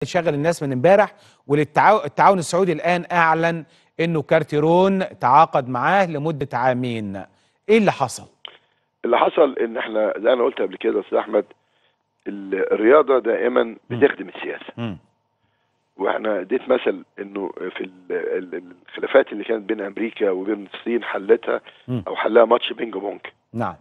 شغل الناس من امبارح والتعاون السعودي الان اعلن انه كارتيرون تعاقد معاه لمده عامين ايه اللي حصل اللي حصل ان احنا زي انا قلت قبل كده يا استاذ احمد الرياضه دائما بتخدم السياسه مم. واحنا اديت مثل انه في ال- ال- الخلافات اللي كانت بين امريكا وبين الصين حلتها مم. او حلها ماتش بينج بونج نعم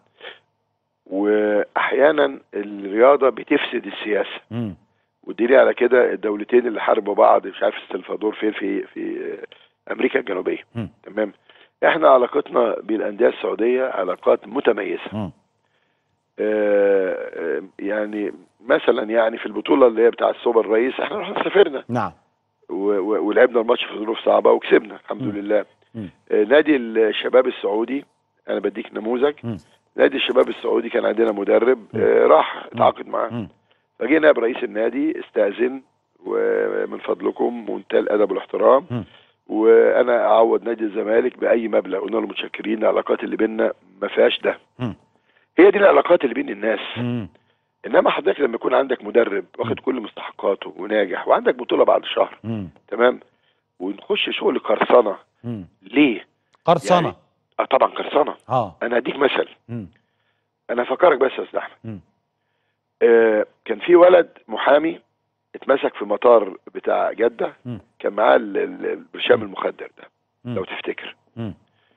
واحيانا الرياضه بتفسد السياسه مم. والدليل على كده الدولتين اللي حاربوا بعض مش عارف السلفادور فين في في امريكا الجنوبيه مم. تمام احنا علاقتنا بالانديه السعوديه علاقات متميزه مم. آه، آه، يعني مثلا يعني في البطوله اللي هي بتاع السوبر الرئيس احنا رحنا سافرنا نعم و- و- ولعبنا الماتش في ظروف صعبه وكسبنا الحمد مم. لله مم. آه، نادي الشباب السعودي انا بديك نموذج مم. نادي الشباب السعودي كان عندنا مدرب آه، راح اتعاقد معاه مم. فجينا برئيس النادي استاذن ومن فضلكم منتهى الادب والاحترام مم. وانا اعوض نادي الزمالك باي مبلغ قلنا له متشكرين العلاقات اللي بيننا ما فيهاش ده مم. هي دي العلاقات اللي بين الناس مم. انما حضرتك لما يكون عندك مدرب واخد كل مستحقاته وناجح وعندك بطوله بعد شهر مم. تمام ونخش شغل قرصنه مم. ليه؟ قرصنه يعني- اه طبعا قرصنه اه انا هديك مثل مم. انا هفكرك بس يا استاذ احمد مم. آه كان في ولد محامي اتمسك في مطار بتاع جده مم. كان معاه ال- ال- البرشام المخدر ده مم. لو تفتكر مم.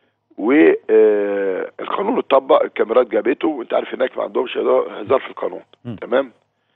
والقانون اتطبق الكاميرات جابته وانت عارف هناك ما عندهمش هزار في القانون مم. تمام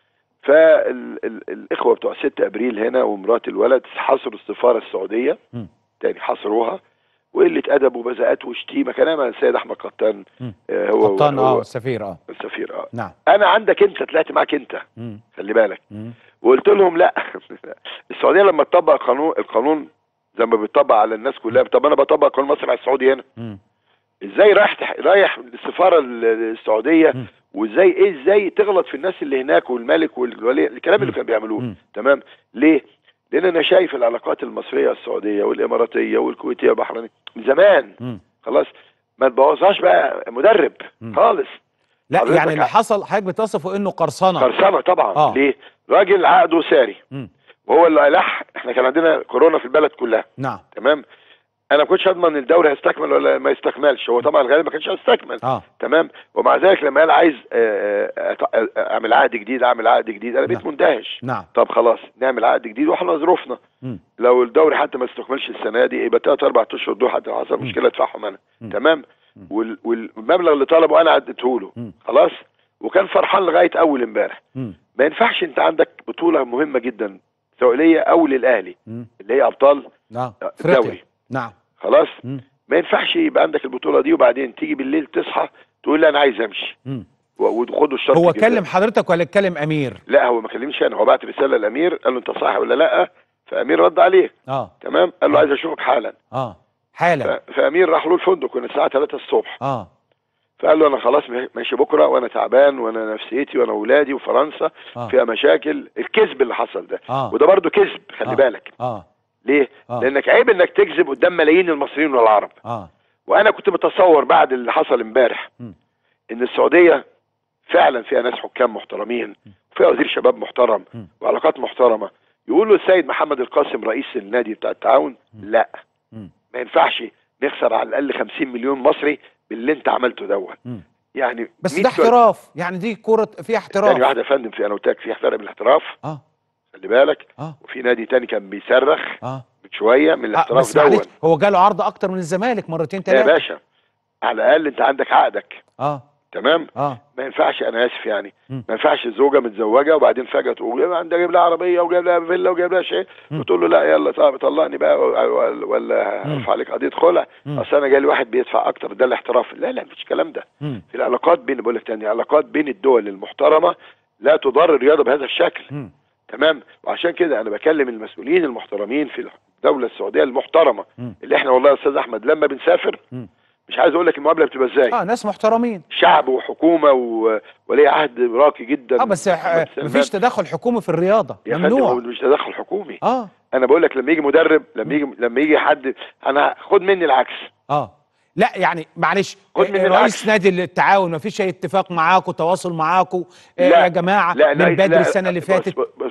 فالاخوه بتوع 6 ابريل هنا ومرات الولد حصروا السفاره السعوديه مم. تاني حصروها وقله ادب وبذاءات وشتيمه كلام عن السيد احمد قطان مم. آه هو قبطان هو اه السفير اه السفير اه نعم انا عندك انت طلعت معاك انت مم. خلي بالك مم. وقلت لهم لا السعوديه لما تطبق القانون القانون زي ما بيطبق على الناس كلها طب انا بطبق قانون مصر على السعودي هنا مم. ازاي رايح تح... رايح السفاره ال- السعوديه مم. وازاي ايه ازاي تغلط في الناس اللي هناك والملك والولي الكلام اللي مم. كانوا بيعملوه مم. تمام ليه لان انا شايف العلاقات المصريه السعوديه والاماراتيه والكويتيه والبحرينيه من زمان مم. خلاص ما تبوظهاش بقى مدرب مم. خالص لا حضرتك يعني اللي ع- حصل حضرتك بتصفه انه قرصنه خرسانه طبعا آه. ليه راجل عقده ساري مم. وهو اللي الح احنا كان عندنا كورونا في البلد كلها نعم تمام انا ما كنتش اضمن الدوري هيستكمل ولا ما يستكملش هو طبعا الغالب ما كانش هيستكمل اه تمام ومع ذلك لما قال عايز آه، آه، آه، اعمل عقد جديد اعمل عقد جديد انا بقيت نعم. مندهش نعم طب خلاص نعمل عقد جديد واحنا ظروفنا مم. لو الدوري حتى ما استكملش السنه دي يبقى ثلاث اربع اشهر دول حتى لو حصل مشكله ادفعهم انا مم. تمام مم. وال- والمبلغ اللي طلبه انا عديته له مم. خلاص وكان فرحان لغايه اول امبارح مم. ما ينفعش انت عندك بطوله مهمه جدا سواء ليا او للاهلي مم. اللي هي ابطال نعم الدوري افريقيا نعم خلاص مم. ما ينفعش يبقى عندك البطوله دي وبعدين تيجي بالليل تصحى تقول لي انا عايز امشي مم. و- وخدوا الشرط هو الجزائي. كلم حضرتك ولا اتكلم امير لا هو ما كلمنيش انا هو بعت رساله للامير قال له انت صاحي ولا لا فامير رد عليه اه تمام قال له عايز اشوفك حالا اه حالا ف- فامير راح له الفندق كنا الساعه 3 الصبح اه فقال له انا خلاص ماشي بكره وانا تعبان وانا نفسيتي وانا اولادي وفرنسا اه فيها مشاكل الكذب اللي حصل ده اه وده برضه كذب خلي آه. بالك اه ليه آه. لانك عيب انك تكذب قدام ملايين المصريين والعرب اه وانا كنت متصور بعد اللي حصل امبارح مم. ان السعوديه فعلا فيها ناس حكام محترمين وفيها وزير شباب محترم مم. وعلاقات محترمه يقولوا السيد محمد القاسم رئيس النادي بتاع التعاون لا مم. ما ينفعش نخسر على الاقل 50 مليون مصري باللي انت عملته دوت مم. يعني بس 100 ده دول- احتراف يعني دي كرة فيها تاني احتراف واحده يا فندم في انا قلت لك في فرق بين الاحتراف اه خلي بالك اه وفي نادي تاني كان بيصرخ اه من شويه من آه، الاحتراف بس معلش دوت هو جاله عرض اكتر من الزمالك مرتين لا يا ثلاثه باشا على الاقل انت عندك عقدك اه تمام اه ما ينفعش انا اسف يعني مم. ما ينفعش الزوجه متزوجه وبعدين فجاه تقول عندها جايب لها عربيه وجايب لها فيلا وجايب لها شيء مم. وتقول له لا يلا طب طلقني بقى ولا- ولا مم. هرفع عليك قضيه خلع مم. اصل انا جالي واحد بيدفع اكتر ده الاحتراف لا لا مفيش الكلام ده مم. في العلاقات بين بقول لك تاني العلاقات بين الدول المحترمه لا تضر الرياضه بهذا الشكل مم. تمام وعشان كده انا بكلم المسؤولين المحترمين في الدوله السعوديه المحترمه مم. اللي احنا والله يا استاذ احمد لما بنسافر مم. مش عايز اقول لك المقابله بتبقى ازاي اه ناس محترمين شعب وحكومه و- ولي عهد راقي جدا اه بس محمد ح- سلمان. مفيش تدخل حكومي في الرياضه يا فندم هو ممنوع مش تدخل حكومي اه انا بقول لك لما يجي مدرب لما يجي لما يجي حد انا خد مني العكس اه لا يعني معلش خد من آه، العكس. رئيس نادي التعاون مفيش اي اتفاق معاكم تواصل معاكم آه، لا، يا جماعه لا من لا بدري لا، السنه اللي بص- فاتت بص بص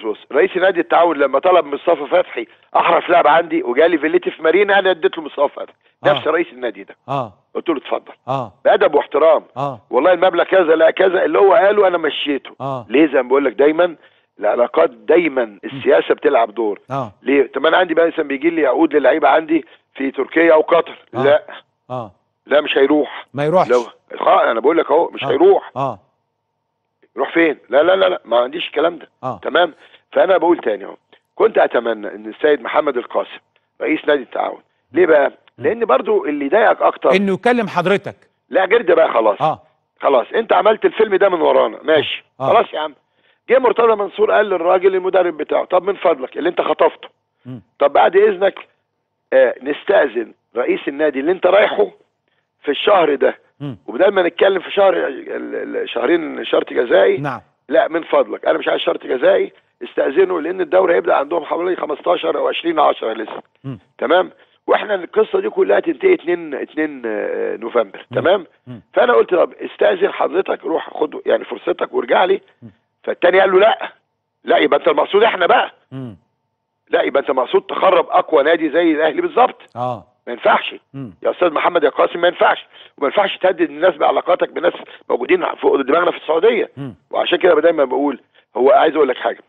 بص رئيس نادي التعاون لما طلب مصطفى فتحي احرف لاعب عندي وجالي فيليتي في مارينا انا اديت له مصطفى فتحي آه. نفس رئيس النادي ده اه قلت له اتفضل اه بادب واحترام اه والله المبلغ كذا لا كذا اللي هو قاله انا مشيته اه ليه زي ما بقول لك دايما العلاقات دايما السياسه بتلعب دور اه ليه طب انا عندي مثلا بيجي لي عقود للعيبه عندي في تركيا او قطر آه. لا اه لا مش هيروح ما يروحش لو خ- انا بقول لك اهو مش آه. هيروح اه يروح فين لا لا لا لا ما عنديش الكلام ده اه تمام فانا بقول تاني اهو كنت اتمنى ان السيد محمد القاسم رئيس نادي التعاون ليه بقى لان برضو اللي يضايقك اكتر انه يكلم حضرتك لا جرد بقى خلاص اه خلاص انت عملت الفيلم ده من ورانا ماشي آه. خلاص يا عم جه مرتضى منصور قال للراجل المدرب بتاعه طب من فضلك اللي انت خطفته مم. طب بعد اذنك آه نستاذن رئيس النادي اللي انت رايحه في الشهر ده مم. وبدل ما نتكلم في شهر ال- ال- شهرين شرط جزائي نعم لا من فضلك انا مش عايز شرط جزائي استاذنه لان الدوري هيبدا عندهم حوالي 15 او 20 10 لسه مم. تمام واحنا القصه دي كلها تنتهي 2 2 آه، نوفمبر مم. تمام مم. فانا قلت طب استاذن حضرتك روح خد يعني فرصتك وارجع لي مم. فالتاني قال له لا لا يبقى انت المقصود احنا بقى مم. لا يبقى انت المقصود تخرب اقوى نادي زي الاهلي بالظبط اه ما ينفعش مم. يا استاذ محمد يا قاسم ما ينفعش وما ينفعش تهدد الناس بعلاقاتك بناس موجودين فوق دماغنا في السعوديه مم. وعشان كده دايما بقول هو عايز اقول لك حاجه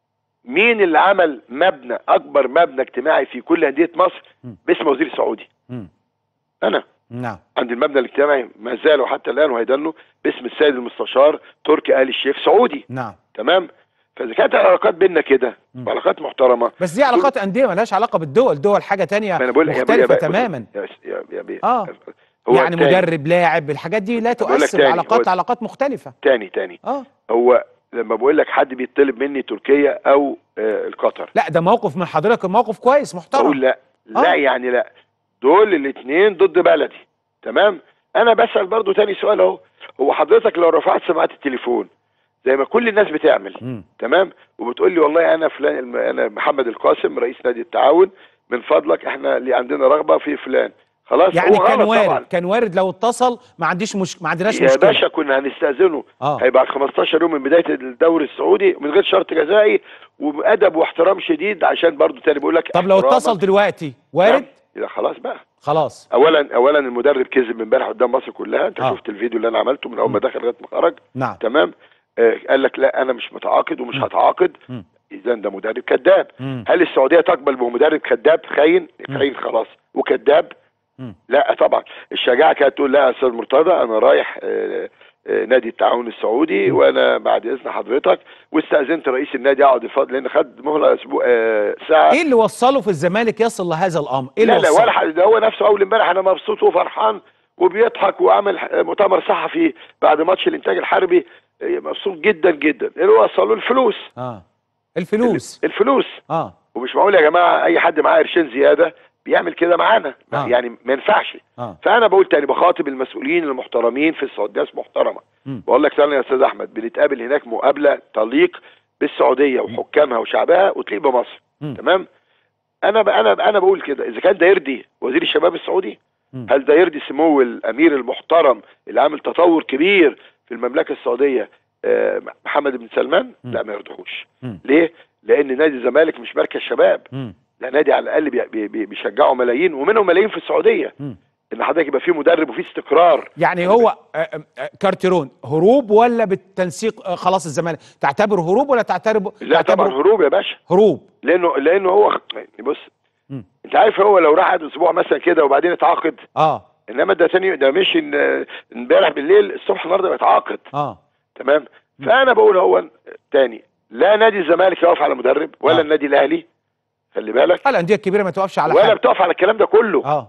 مين اللي عمل مبنى اكبر مبنى اجتماعي في كل انديه مصر مم. باسم وزير السعودي مم. انا نعم عندي المبنى الاجتماعي ما زالوا حتى الان وهيدنوا باسم السيد المستشار تركي آل الشيخ سعودي نعم تمام فاذا كانت العلاقات بيننا كده مم. وعلاقات محترمه بس دي علاقات انديه ملهاش علاقه بالدول دول حاجه تانية ما انا بقول لك يا بيه- مختلفه يا بيه- تماما يا يا يا بيه آه. هو يعني تاني مدرب لاعب الحاجات دي لا بقول لك تؤثر تاني، علاقات هو- علاقات مختلفه تاني تاني اه هو لما بقول لك حد بيطلب مني تركيا او آه القطر لا ده موقف من حضرتك موقف كويس محترم بقول لا لا آه. يعني لا دول الاثنين ضد بلدي تمام انا بسال برضو تاني سؤال اهو هو حضرتك لو رفعت سماعه التليفون زي ما كل الناس بتعمل مم. تمام وبتقول لي والله انا فلان الم- انا محمد القاسم رئيس نادي التعاون من فضلك احنا اللي عندنا رغبه في فلان خلاص يعني هو كان غلط وارد طبعا كان وارد لو اتصل ما عنديش مش ما عندناش يا مشكله باشا كنا هنستاذنه اه هيبقى 15 يوم من بدايه الدوري السعودي من غير شرط جزائي وبادب واحترام شديد عشان برضو تاني بقول لك طب لو احتراما. اتصل دلوقتي وارد لا خلاص بقى خلاص اولا اولا المدرب كذب امبارح قدام مصر كلها انت آه. شفت الفيديو اللي انا عملته من اول ما دخل لغايه ما خرج نعم تمام آه قال لك لا انا مش متعاقد ومش مم. هتعاقد مم. اذا ده مدرب كذاب مم. هل السعوديه تقبل بمدرب كذاب خاين مم. خاين خلاص وكذاب مم. لا طبعا الشجاعه كانت تقول لا يا استاذ مرتضى انا رايح آه، آه، نادي التعاون السعودي مم. وانا بعد اذن حضرتك واستاذنت رئيس النادي اقعد الفضل لان خد مهله اسبوع آه، ساعه ايه اللي وصله في الزمالك يصل لهذا الامر ايه اللي لا لا وصله ولا حد ده هو نفسه اول امبارح انا مبسوط وفرحان وبيضحك وعامل ح- مؤتمر صحفي بعد ماتش الانتاج الحربي آه، مبسوط جدا جدا اللي هو وصلوا الفلوس اه الفلوس الفلوس اه ومش معقول يا جماعه اي حد معاه قرشين زياده بيعمل كده معانا آه. يعني ما ينفعش اه فانا بقول تاني بخاطب المسؤولين المحترمين في السعوديه ناس محترمه مم. بقول لك تاني يا استاذ احمد بنتقابل هناك مقابله تليق بالسعوديه وحكامها وشعبها وتليق بمصر مم. تمام انا ب... انا ب... انا بقول كده اذا كان ده يرضي وزير الشباب السعودي مم. هل ده يرضي سمو الامير المحترم اللي عامل تطور كبير في المملكه السعوديه آه، محمد بن سلمان مم. لا ما يرضيهوش مم. ليه لان نادي الزمالك مش مركز شباب مم. ده نادي على الاقل بي... بي... بي- بيشجعوا ملايين ومنهم ملايين في السعوديه مم. ان حضرتك يبقى فيه مدرب وفيه استقرار يعني هو آه، آه، كارتيرون هروب ولا بالتنسيق آه، خلاص الزمالك تعتبر هروب ولا تعتبر لا طبعا تعتبره هروب يا باشا هروب لانه لانه هو يعني بص مم. انت عارف هو لو راح قعد اسبوع مثلا كده وبعدين اتعاقد اه انما ده تاني ده مشي ان- امبارح بالليل الصبح النهارده بيتعاقد اه تمام مم. فانا بقول هو تاني لا نادي الزمالك يقف على مدرب ولا آه. النادي الاهلي خلي بالك الانديه الكبيره ما توقفش على ولا حاجه بتقف على الكلام ده كله اه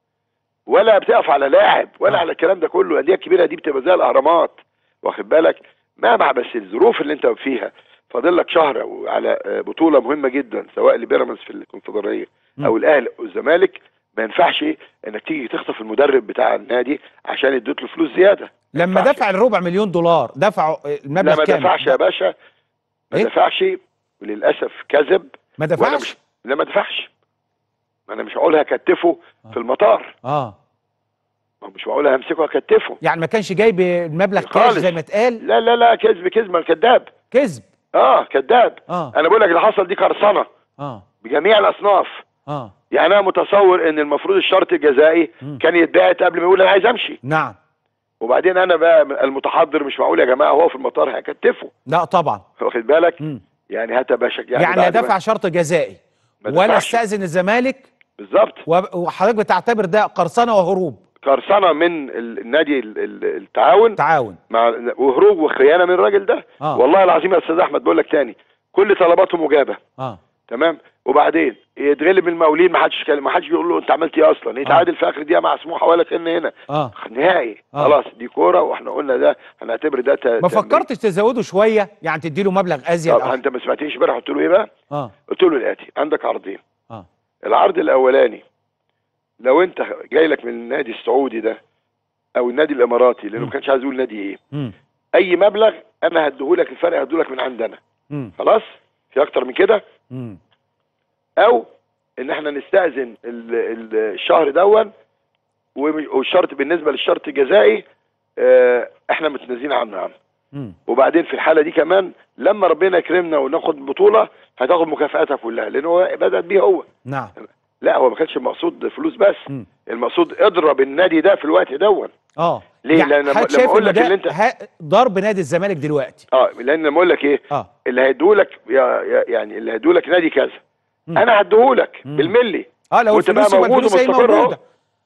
ولا بتقف على لاعب ولا آه. على الكلام ده كله الانديه الكبيره دي بتبقى زي الاهرامات واخد بالك ما مع بس الظروف اللي انت فيها فاضل لك شهر على آه، بطوله مهمه جدا سواء لبيراميدز في الكونفدراليه مم. او الاهلي او الزمالك ما ينفعش انك تيجي تخطف المدرب بتاع النادي عشان اديت له فلوس زياده ما لما ينفعش. دفع الربع مليون دولار دفعوا آه، لا المبلغ ما كام دفعش يا باشا ما إيه؟ دفعش وللاسف كذب ما وانا دفعش مش لا ما دفعش ما انا مش هقول هكتفه في المطار اه ما مش معقول همسكه هكتفه يعني ما كانش جايب المبلغ كاش خالص. زي ما اتقال لا لا لا كذب كذب ما كذاب كذب اه كذاب اه انا بقول لك اللي حصل دي قرصنه اه بجميع الاصناف اه يعني انا متصور ان المفروض الشرط الجزائي مم. كان يتبعت قبل ما يقول انا عايز امشي نعم وبعدين انا بقى المتحضر مش معقول يا جماعه هو في المطار هيكتفه لا طبعا واخد بالك مم. يعني هات يا باشا يعني, يعني لا بعد ما- دفع شرط جزائي ما ولا دفعش. استأذن الزمالك بالظبط وب- وحضرتك بتعتبر ده قرصنه وهروب قرصنه من ال- النادي ال- ال- التعاون تعاون مع وهروب وخيانه من الراجل ده آه. والله العظيم يا استاذ احمد بقول لك تاني كل طلباته مجابه اه تمام وبعدين يتغلب المقاولين ما حدش كلم- ما حدش بيقول له انت عملت ايه اصلا يتعادل في اخر دقيقه مع سموحه ولا كان هنا اه نهائي آه. خلاص دي كوره واحنا قلنا ده هنعتبر ده ت- ما تمرين. فكرتش تزوده شويه يعني تديله مبلغ ازيد طب أو- انت ما سمعتنيش امبارح قلت له ايه بقى؟ اه قلت له الاتي عندك عرضين اه العرض الاولاني لو انت جاي لك من النادي السعودي ده او النادي الاماراتي لانه مم. ما كانش عايز يقول نادي ايه امم اي مبلغ انا هديهولك الفرق هديهولك من عندنا امم خلاص في اكتر من كده امم او ان احنا نستاذن ال- ال- الشهر دون وم- والشرط بالنسبه للشرط الجزائي آه، احنا متنازلين عنه يا عم امم وبعدين في الحاله دي كمان لما ربنا يكرمنا وناخد بطوله هتاخد مكافاتها كلها لان هو بدات بيه هو نعم لا هو ما كانش المقصود فلوس بس مم. المقصود اضرب النادي ده في الوقت دون اه ليه؟ يعني لأن لما- حضرتك لما شايف أقول إن لك ده اللي أنت- ها- ضرب نادي الزمالك دلوقتي اه لان لما اقول لك ايه اه اللي هيديهولك يا- يا- يعني اللي هيديهولك نادي كذا مم. انا هديهولك مم. بالملي اه لو وأنت بقى الفلوس يبقى موجود الفلوس هي ومستقر أهو. موجوده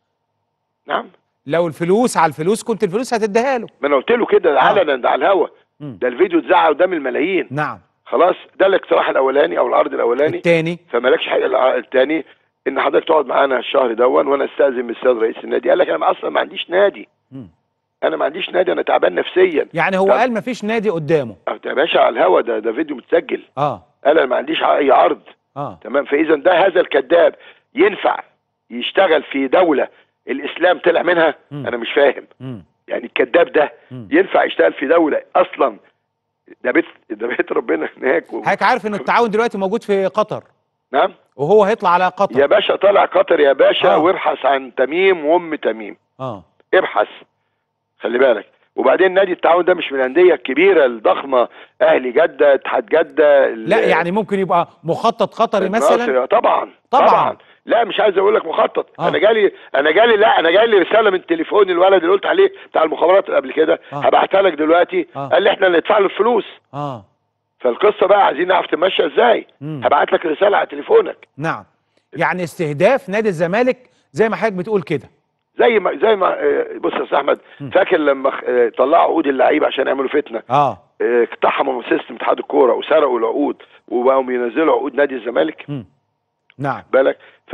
نعم لو الفلوس على الفلوس كنت الفلوس هتديها له ما انا قلت له كده آه. علنا ده على الهوا مم. ده الفيديو اتذاع قدام الملايين نعم خلاص ده الاقتراح الاولاني او العرض الاولاني التاني فمالكش حاجه الع- التاني ان حضرتك تقعد معانا الشهر دون وانا استاذن من السيد رئيس النادي قال لك انا اصلا ما عنديش نادي مم. انا ما عنديش نادي انا تعبان نفسيا يعني هو طب- قال مفيش نادي قدامه أه يا باشا على الهوا ده ده فيديو متسجل اه قال انا ما عنديش اي عرض اه تمام فاذا ده هذا الكذاب ينفع يشتغل في دوله الاسلام طلع منها مم. انا مش فاهم مم. يعني الكذاب ده مم. ينفع يشتغل في دوله اصلا ده بيت ده بيت ربنا هناك و... حضرتك عارف ان التعاون دلوقتي موجود في قطر نعم وهو هيطلع على يا قطر باشا طلع قطر يا باشا آه. وابحث عن تميم وام تميم اه ابحث خلي بالك وبعدين نادي التعاون ده مش من الانديه الكبيره الضخمه اهلي جده اتحاد جده لا يعني ممكن يبقى مخطط قطري مثلا الناصر- طبعا طبعاً. طبعا لا مش عايز اقول لك مخطط آه. انا جالي انا جالي لا انا جالي رساله من تليفون الولد اللي قلت عليه بتاع المخابرات اللي قبل كده آه. هبعتها لك دلوقتي آه. قال لي احنا اللي ندفع له الفلوس اه فالقصه بقى عايزين نعرف تمشي ازاي مم. هبعت لك رساله على تليفونك نعم يعني استهداف نادي الزمالك زي ما حضرتك بتقول كده زي ما زي ما آه، بص يا استاذ احمد فاكر لما آه، طلعوا عقود اللعيبه عشان يعملوا فتنه اه آه، اقتحموا سيستم اتحاد الكوره وسرقوا العقود وبقوا ينزلوا عقود نادي الزمالك مم. نعم بالك ف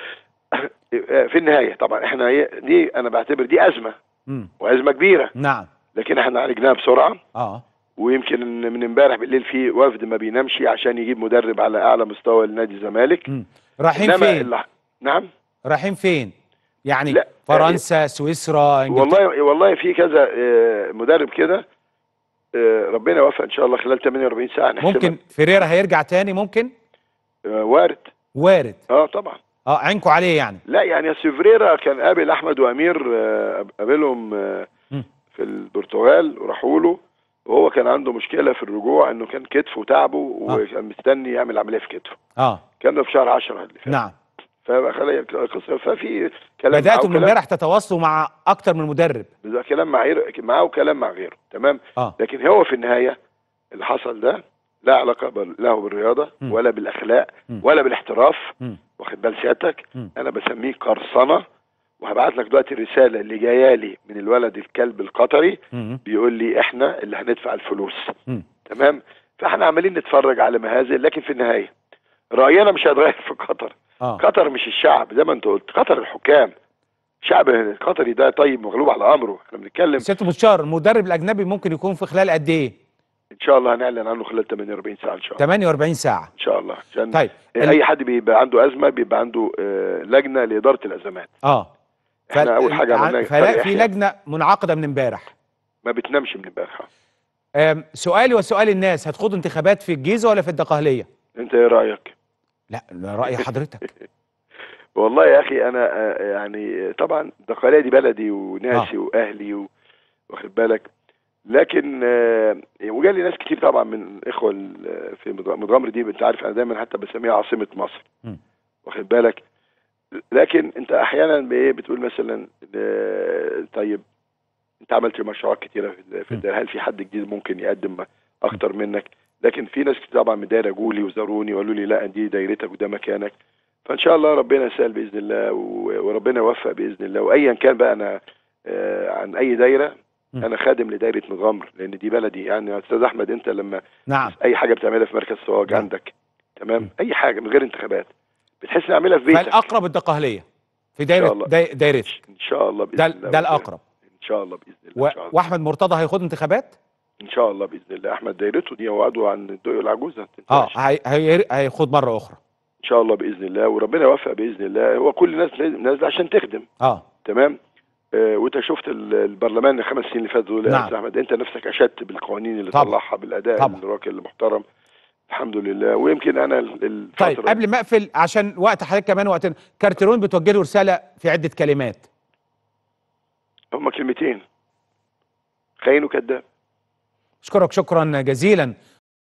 في النهايه طبعا احنا هي- دي انا بعتبر دي ازمه مم. وازمه كبيره نعم لكن احنا عالجناها بسرعه اه ويمكن إن من امبارح بالليل في وفد ما بينامش عشان يجيب مدرب على اعلى مستوى لنادي الزمالك مم. رايحين إنما فين اللي- نعم رايحين فين يعني لا، فرنسا سويسرا انجلترا والله والله في كذا آه، مدرب كده آه، ربنا يوفق ان شاء الله خلال 48 ساعه نحسمها. ممكن فيريرا هيرجع تاني ممكن آه، وارد وارد اه طبعا اه عينكوا عليه يعني لا يعني سيفريرا كان قابل احمد وامير آه، قابلهم آه، مم. في البرتغال وراحوا له وهو كان عنده مشكله في الرجوع انه كان كتفه تعبه وكان مستني يعمل عمليه في كتفه اه كان ده في شهر 10 اللي فات نعم فخلي قصه ففي كلام بداتوا معاه من وكلام- امبارح تتواصلوا مع اكتر من مدرب ده كلام مع غير معاه وكلام مع غيره تمام اه لكن هو في النهايه اللي حصل ده لا علاقه بال- له بالرياضه مم. ولا بالاخلاق مم. ولا بالاحتراف مم. واخد بال سيادتك مم. انا بسميه قرصنه وهبعت لك دلوقتي الرساله اللي جايه لي من الولد الكلب القطري مم. بيقول لي احنا اللي هندفع الفلوس مم. تمام فاحنا عمالين نتفرج على مهازل لكن في النهايه راينا مش هيتغير في قطر اه قطر مش الشعب زي ما انت قلت قطر الحكام الشعب القطري ده طيب مغلوب على امره احنا بنتكلم سياده المستشار المدرب الاجنبي ممكن يكون في خلال قد ايه ان شاء الله هنعلن عنه خلال 48 ساعه ان شاء الله 48 ساعه ان شاء الله عشان طيب ال- اي حد بيبقى عنده ازمه بيبقى عنده آه، لجنه لاداره الازمات اه احنا اول حاجه عملناها فلا فرق في إحياء. لجنه منعقده من امبارح ما بتنامش من امبارح آم، سؤالي وسؤال الناس هتخوضوا انتخابات في الجيزه ولا في الدقهليه انت ايه رايك لا ده راي حضرتك والله يا اخي انا آه، يعني طبعا الدقهليه دي بلدي وناسي واهلي و- واخد بالك لكن آه، وجالي ناس كتير طبعا من الاخوه ال- في مض- مضامر دي انت عارف انا دايما حتى بسميها عاصمه مصر م. واخد بالك لكن انت احيانا بايه بتقول مثلا آه، طيب انت عملت مشروعات كتيره في ال- في م. الدائره هل في حد جديد ممكن يقدم اكتر منك لكن في ناس كتير طبعا من الدايره جولي وزاروني وقالوا لي لا دي دايرتك وده مكانك فان شاء الله ربنا يسهل باذن الله و- وربنا يوفق باذن الله وايا كان بقى انا آه، عن اي دايره م. انا خادم لدايره مغامر لان دي بلدي يعني يا استاذ احمد انت لما نعم اي حاجه بتعملها في مركز صواج نعم. عندك تمام م. اي حاجه من غير انتخابات بتحس اني اعملها في بيتك فالاقرب الدقهليه في إن دايره شاء الله. داي- دايرتك ان شاء الله باذن ده الله ده الاقرب ان شاء الله باذن الله و... ان شاء الله, واحمد مرتضى هيخوض انتخابات إن شاء الله باذن الله احمد دايرته دي هو عضو عن الدقي والعجوزه اه هي... هي... هيخوض مره اخرى ان شاء الله باذن الله وربنا يوفق باذن الله هو كل الناس نازله عشان تخدم اه تمام آه وانت شفت ال- البرلمان الخمس سنين اللي فاتوا دول يا نعم. استاذ احمد انت نفسك اشدت بالقوانين اللي طبعا. طلعها بالاداء طبعا. الراقي المحترم الحمد لله ويمكن انا ال- الفتره طيب قبل ما اقفل عشان وقت حضرتك كمان وقتنا كارتيرون بتوجه له رساله في عده كلمات هما كلمتين خاين وكذاب اشكرك شكرا جزيلا